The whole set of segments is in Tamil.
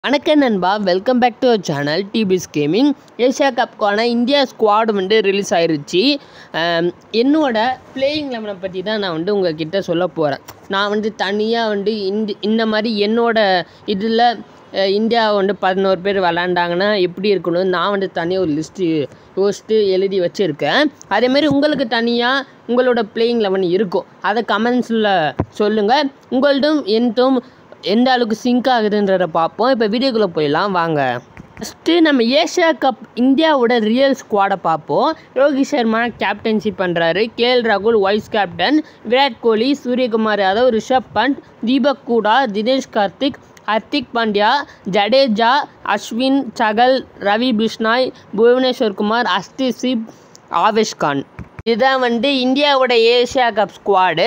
வணக்கம் நண்பா welcome back to our channel டிபிஸ் கேமிங் ஏஷியா கப்க்கான இந்தியா ஸ்குவாட் வந்து ரிலீஸ் ஆயிருச்சு ஆம், என்னோட பிளேயிங் லெவனை பற்றி தான் நான் வந்து உங்ககிட்ட சொல்ல போகிறேன் நான் வந்து தனியாக வந்து இந்த இந்த மாதிரி என்னோட இதில் இந்தியா வந்து பதினோரு பேர் விளாண்டாங்கன்னா எப்படி இருக்கணும் நான் வந்து தனியாக ஒரு லிஸ்ட்டு யோசித்து எழுதி வச்சுருக்கேன் அதேமாரி உங்களுக்கு தனியாக உங்களோட பிளேயிங் லெவன் இருக்கும் அதை கமெண்ட்ஸில் சொல்லுங்கள் உங்கள்தும் என்தும் எந்த அளவுக்கு சிங்க் ஆகுதுன்றத பார்ப்போம் இப்போ வீடியோக்குள்ளே போயிடலாம் வாங்க ஃபஸ்ட்டு நம்ம ஏஷியா கப் இந்தியாவோட ரியல் ஸ்குவாடை பார்ப்போம் ரோஹித் சர்மா கேப்டன்ஷிப் பண்ணுறாரு கேஎல் ராகுல் வைஸ் கேப்டன் விராட் கோலி சூரியகுமார் யாதவ் ரிஷப் பண்ட் தீபக் கூடா தினேஷ் கார்த்திக் ஹர்திக் பாண்டியா ஜடேஜா அஸ்வின் சகல் ரவி பிஷ்னாய் புவனேஸ்வர் குமார் அஸ்திசிப் ஆவேஷ் கான் இதுதான் வந்து இந்தியாவோட ஏஷியா கப் ஸ்குவாடு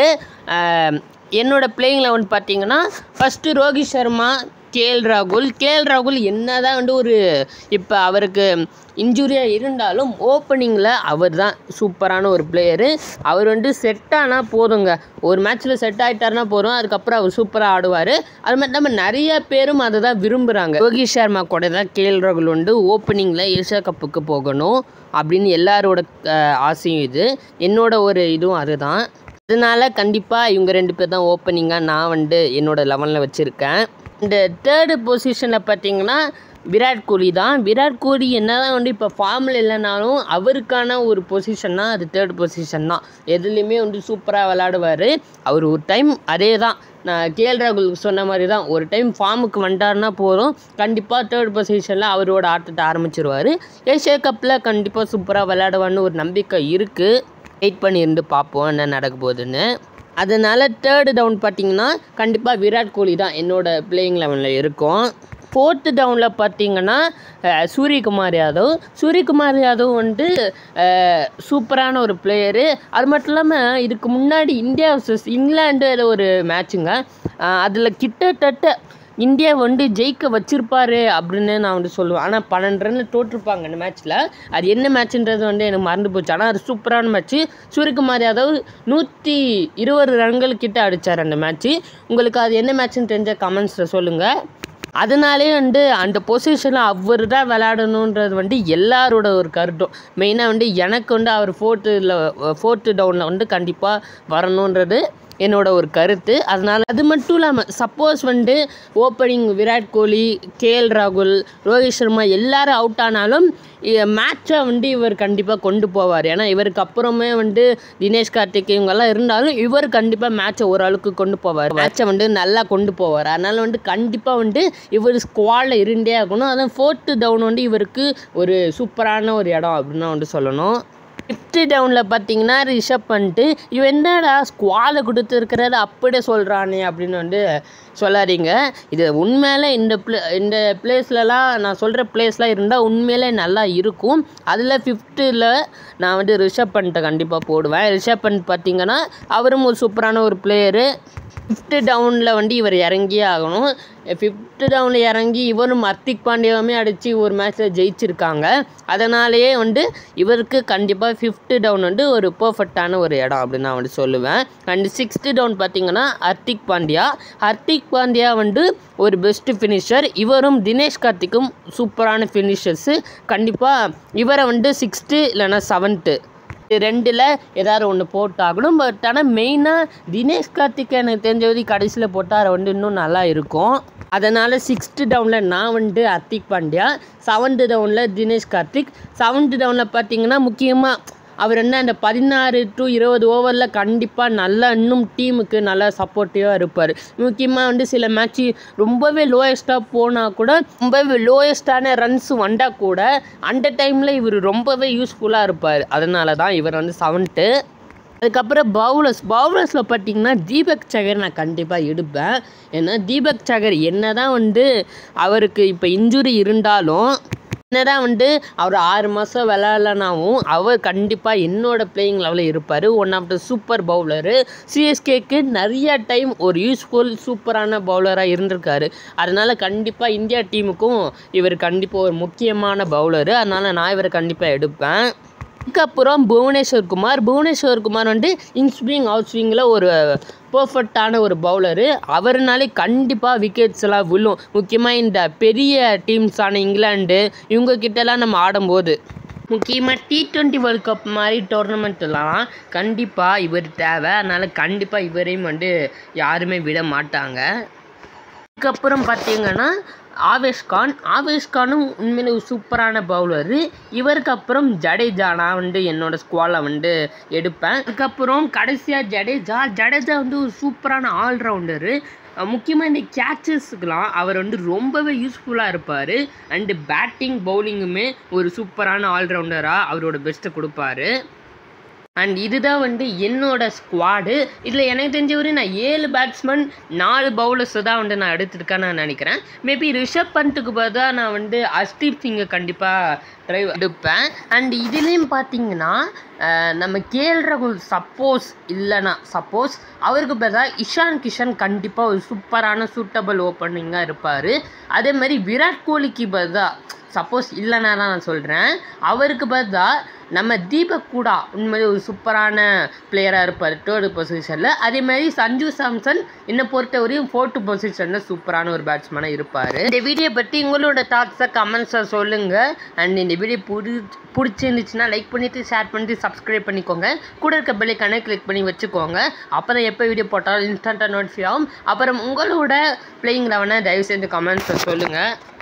என்னோட பிளேயிங் லெவன் பார்த்தீங்கன்னா ஃபஸ்ட்டு ரோஹித் சர்மா கேஎல் ராகுல் கேஎல் ராகுல் என்ன தான் வந்து ஒரு இப்போ அவருக்கு இன்ஜுரியாக இருந்தாலும் ஓப்பனிங்கில் அவர் தான் சூப்பரான ஒரு பிளேயரு அவர் வந்து செட் ஆனால் போதுங்க ஒரு மேட்ச்சில் செட் ஆகிட்டாருனா போதும் அதுக்கப்புறம் அவர் சூப்பராக ஆடுவார் அது மட்டும் இல்லாமல் நிறைய பேரும் அதை தான் விரும்புகிறாங்க ரோஹித் சர்மா கூட தான் கேஎல் ராகுல் வந்து ஓப்பனிங்கில் ஏஷியா கப்புக்கு போகணும் அப்படின்னு எல்லாரோட அஹ், ஆசையும் இது என்னோட ஒரு இதுவும் அதுதான் அதனால கண்டிப்பாக இவங்க ரெண்டு பேர் தான் ஓப்பனிங்காக நான் வந்து என்னோட லெவனில் வச்சுருக்கேன் இந்த தேர்டு பொசிஷனில் பார்த்தீங்கன்னா விராட் கோலி தான் விராட் கோலி என்ன தான் வந்து இப்போ ஃபார்மில் இல்லைனாலும் அவருக்கான ஒரு பொசிஷன்னா அது தேர்ட் பொசிஷன் தான் எதுலேயுமே வந்து சூப்பராக விளாடுவார் அவர் ஒரு டைம் அதே தான் நான் கேஎல் ராகுல் சொன்ன மாதிரி தான் ஒரு டைம் ஃபார்முக்கு வந்துட்டாருன்னா போதும் கண்டிப்பாக தேர்ட் பொசிஷனில் அவரோட ஆட்டத்தை ஆரம்பிச்சிருவார் ஏஷியா கப்பில் கண்டிப்பாக சூப்பராக விளையாடுவான்னு ஒரு நம்பிக்கை இருக்குது வெயிட் பண்ணி இருந்து பார்ப்போம் என்ன நடக்க போகுதுன்னு அதனால் தேர்டு டவுன் பார்த்தீங்கன்னா கண்டிப்பாக விராட் கோலி தான் என்னோட பிளேயிங் லெவனில் இருக்கும் ஃபோர்த்து டவுனில் பார்த்தீங்கன்னா அஹ், சூரியகுமார் யாதவ் சூரியகுமார் யாதவ் வந்து அஹ், சூப்பரான ஒரு பிளேயரு அது மட்டும் இல்லாமல் இதுக்கு முன்னாடி இந்தியா vs இங்கிலாண்டு ஒரு மேட்சுங்க அதில் கிட்டத்தட்ட இந்தியா வந்து ஜெயிக்க வச்சிருப்பாரு அப்படின்னு நான் வந்து சொல்லுவேன் ஆனால் பன்னெண்டு ரன் தோற்றுருப்பாங்க அந்த மேட்ச்சில் அது என்ன மேட்ச்ன்றது வந்து எனக்கு மறந்து போச்சு ஆனால் அது சூப்பரான மேட்ச்சு சூரியகுமார் யாதவ் நூற்றி இருபது ரன்கள் கிட்ட அடித்தார் அந்த மேட்ச்சு உங்களுக்கு அது என்ன மேட்ச்னு தெரிஞ்ச கமெண்ட்ஸில் சொல்லுங்கள் அதனாலே வந்து அந்த பொசிஷனில் அவர் தான் விளையாடணுன்றது வந்து எல்லாரோட ஒரு கருத்தும் மெயினாக வந்து எனக்கு வந்து அவர் ஃபோர்த்தில் ஃபோர்த்து டவுனில் வந்து கண்டிப்பாக வரணுன்றது என்னோட ஒரு கருத்து அதனால் அது மட்டும் இல்லாமல் சப்போஸ் வந்து ஓப்பனிங் விராட் கோலி கேஎல் ராகுல் ரோஹித் சர்மா எல்லாரும் அவுட் ஆனாலும் மேட்சை வந்து இவர் கண்டிப்பாக கொண்டு போவார் ஏன்னா இவருக்கு அப்புறமே வந்து தினேஷ் கார்த்திக் இவங்கெல்லாம் இருந்தாலும் இவர் கண்டிப்பாக மேட்சை ஓரளவுக்கு கொண்டு போவார் மேட்சை வந்து நல்லா கொண்டு போவார் அதனால் வந்து கண்டிப்பாக வந்து இவர் ஸ்குவாடில் இருந்தே ஆகணும் அதான் ஃபோர்த்து டவுன் வந்து இவருக்கு ஒரு சூப்பரான ஒரு இடம் அப்படின்னு தான் வந்து சொல்லணும் ஃபிஃப்த்து டவுனில் பார்த்தீங்கன்னா ரிஷப் பண்ணிட்டு இவன் என்னடா ஸ்குவாலை கொடுத்துருக்கிறத அப்படியே சொல்கிறானே அப்படின்னு வந்து சொல்லாதீங்க இது உண்மையிலே இந்த ப்ளே இந்த பிளேஸ்லலாம் நான் சொல்கிற பிளேஸ்லாம் இருந்தால் உண்மையிலே நல்லா இருக்கும் அதில் ஃபிஃப்த்தில் நான் வந்து ரிஷப் பண்ணிட்ட கண்டிப்பாக போடுவேன் ரிஷப் பண்ணிட்டு பார்த்தீங்கன்னா அவரும் ஒரு சூப்பரான ஒரு பிளேயரு ஃபிஃப்த்து டவுனில் வந்து இவர் இறங்கியே ஆகணும் ஃபிஃப்த்து டவுனில் இறங்கி இவரும் ஹர்திக் பாண்டியாவுமே அடித்து ஒரு மேட்ச்சில் ஜெயிச்சிருக்காங்க அதனாலேயே வந்து இவருக்கு கண்டிப்பாக ஃபிஃப்த்து டவுன் வந்து ஒரு பர்ஃபெக்டான ஒரு இடம் அப்படின்னு நான் வந்து சொல்லுவேன் அண்ட் சிக்ஸ்த்து டவுன் பார்த்தீங்கன்னா ஹர்திக் பாண்டியா ஹர்திக் பாண்டியா வந்து ஒரு பெஸ்ட்டு ஃபினிஷர் இவரும் தினேஷ் கார்த்திக்கும் சூப்பரான ஃபினிஷர்ஸு கண்டிப்பாக இவரை வந்து சிக்ஸ்த்து இல்லைன்னா செவன்த்து இது ரெண்டில் ஏதாவது ஒன்று போட்டாகணும் பட் ஆனால் மெயினாக தினேஷ் கார்த்திக் எனக்கு தெரிஞ்ச வரைக்கும் கடைசியில் போட்டால் அது வந்து இன்னும் நல்லா இருக்கும் அதனால் சிக்ஸ்த்து டவுனில் நான் வந்து ஹர்திக் பாண்டியா செவன்த்து டவுனில் தினேஷ் கார்த்திக் செவன்த்து டவுனில் பார்த்தீங்கன்னா முக்கியமாக அவர் என்ன அந்த பதினாறு டு இருபது ஓவரில் கண்டிப்பாக நல்லா இன்னும் டீமுக்கு நல்லா சப்போர்ட்டிவாக இருப்பார் முக்கியமாக வந்து சில மேட்ச்சு ரொம்பவே லோயஸ்ட்டாக போனால் கூட ரொம்பவே லோயஸ்ட்டான ரன்ஸ் வந்தால் கூட அந்த டைமில் இவர் ரொம்பவே யூஸ்ஃபுல்லாக இருப்பார் அதனால தான் இவர் வந்து செவன்த்து அதுக்கப்புறம் பவுலர்ஸ் பவுலர்ஸில் பார்த்தீங்கன்னா தீபக் சகர் நான் கண்டிப்பாக எடுப்பேன் ஏன்னா தீபக் சகர் என்ன தான் வந்து அவருக்கு இப்போ இன்ஜுரி இருந்தாலும் என்னதான் வந்து அவர் ஆறு மாதம் விளையாடலனாவும் அவர் கண்டிப்பாக என்னோட பிளேயிங் லெவலில் இருப்பார் one of the super bowler சிஎஸ்கேக்கு நிறைய டைம் ஒரு யூஸ்ஃபுல் சூப்பரான பவுலராக இருந்திருக்காரு அதனால் கண்டிப்பாக இந்தியா டீமுக்கும் இவர் கண்டிப்பாக ஒரு முக்கியமான பவுலரு அதனால் நான் இவரை கண்டிப்பாக எடுப்பேன் அதுக்கப்புறம் புவனேஸ்வர் குமார் புவனேஸ்வர் குமார் வந்து இன்ஸ்விங் அவுட் ஸ்விங்கில் ஒரு பர்ஃபெக்டான ஒரு பவுலரு அவர்னாலே கண்டிப்பாக விக்கெட்ஸ் எல்லாம் விழும் முக்கியமாக இந்த பெரிய டீம்ஸான இங்கிலாந்து இவங்க கிட்டலாம் நம்ம ஆடும்போது முக்கியமாக டி ட்வெண்ட்டி வேர்ல்ட் கப் மாதிரி டோர்னமெண்ட்லாம் கண்டிப்பாக இவர் தேவை அதனால் கண்டிப்பாக இவரையும் வந்து யாருமே விட மாட்டாங்க அதுக்கப்புறம் பார்த்தீங்கன்னா ஆவேஷ் கான் ஆவேஷ் கானும் உண்மையிலே ஒரு சூப்பரான பவுலரு இவருக்கு அப்புறம் ஜடேஜா நான் வந்து என்னோட ஸ்குவாடில் வந்து எடுப்பேன் அதுக்கப்புறம் கடைசியாக ஜடேஜா ஜடேஜா வந்து ஒரு சூப்பரான ஆல்ரவுண்டரு முக்கியமாக இந்த கேச்சஸ்க்கெலாம் அவர் வந்து ரொம்பவே யூஸ்ஃபுல்லாக இருப்பார் அண்டு பேட்டிங் பவுலிங்குமே ஒரு சூப்பரான ஆல்ரவுண்டராக அவரோட பெஸ்ட்டை கொடுப்பாரு அண்ட் இதுதான் வந்து என்னோட ஸ்குவாடு இதில் எனக்கு தெரிஞ்சவரை நான் ஏழு பேட்ஸ்மேன் நாலு பவுலர்ஸ் தான் வந்து நான் எடுத்திருக்கேன்னு நான் நினைக்கிறேன் மேபி ரிஷப் பண்ட்டுக்கு பதிலாக நான் வந்து அஸ்தீப் சிங்கை கண்டிப்பாக ட்ரை எடுப்பேன் அண்ட் இதுலேயும் பார்த்தீங்கன்னா அஹ், நம்ம கேஎல் ராகுல் சப்போஸ் இல்லைனா சப்போஸ் அவருக்கு பதிலாக இஷான் கிஷன் கண்டிப்பாக ஒரு சூப்பரான சூட்டபிள் ஓப்பனிங்காக இருப்பார் அதே மாதிரி விராட் கோலிக்கு பதிலாக சப்போஸ் இல்லைன்னா தான் நான் சொல்கிறேன் அவருக்கு பதிலாக நம்ம தீபக் கூடா உண்மையிலே ஒரு சூப்பரான பிளேயராக இருப்பார் தேர்டு பொசிஷனில் அதே மாதிரி சஞ்சு சாம்சன் என்னை பொறுத்தவரையும் ஃபோர்த்து பொசிஷனில் சூப்பரான ஒரு பேட்ஸ்மேனாக இருப்பார் இந்த வீடியோ பற்றி உங்களோட தாட்ஸை கமெண்ட்ஸை சொல்லுங்கள் அண்ட் இந்த வீடியோ பிடி பிடிச்சிருந்துச்சுன்னா லைக் பண்ணிவிட்டு ஷேர் பண்ணிட்டு சப்ஸ்கிரைப் பண்ணிக்கோங்க கூட இருக்க பெல்லைக்கான கிளிக் பண்ணி வச்சுக்கோங்க அப்போ தான் எப்போ வீடியோ போட்டாலும் இன்ஸ்டண்ட்டாக நோட்டிஃபை ஆகும் அப்புறம் உங்களோட பிளேயிங் லெவனை தயவு செஞ்சு கமெண்ட்ஸை சொல்லுங்கள்